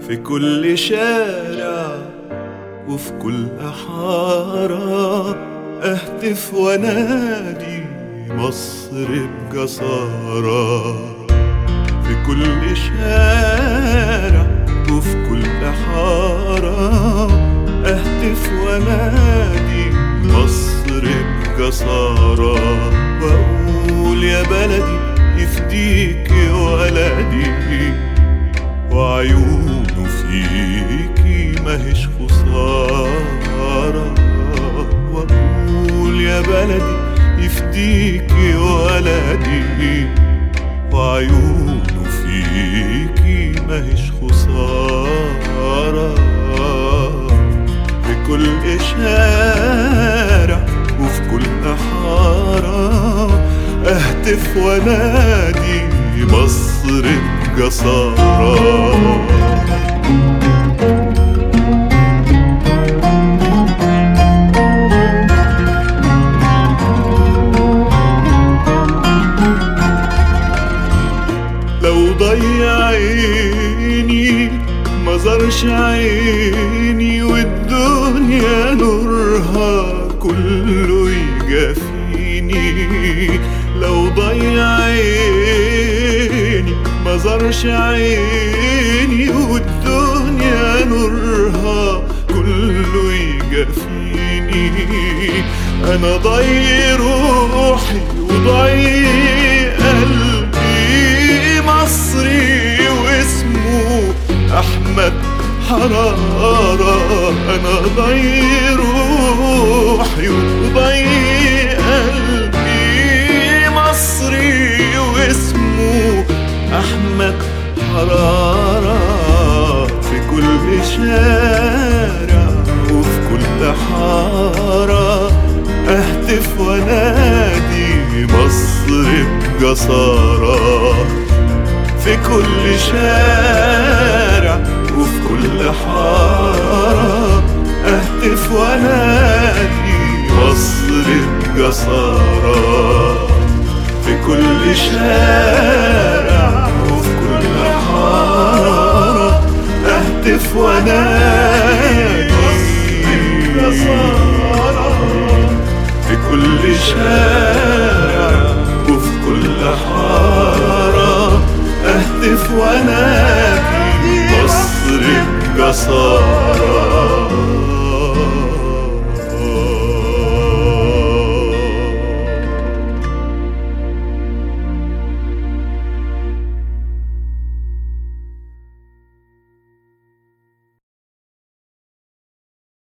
في كل شارع وفي كل حارة أهتف ونادي مصر بجسارة في كل شارع وفي كل حارة أهتف ونادي مصر بجسارة وأقول يا بلدي يفديك ولدي وعيونه فيكي ماهيش خسارة وأقول يا بلدي يفديكي ولدي وعيونه فيكي ماهيش خسارة في كل شارع وفي كل حارة أهتف ونادي مصر بجسارة لو ضيع عيني مزرش عيني والدنيا نورها كله يجافيني لو ضيع عيني مزرش عيني والدنيا نورها كله يجافيني انا ضي روحي وضي قلبي مصري واسمه احمد حرارة انا ضي روحي وضي قلبي مصري واسمه احمد حرارة في كل شارع وفي كل حارة اهتف ونادي مصر بجسارة في كل شارع وفي كل حارة اهتف ونادي مصر بجسارة في كل شارع وفي كل حارة اهتف ونادي في كل شارع وفي كل حارة اهتف ونادي مصر بجسارة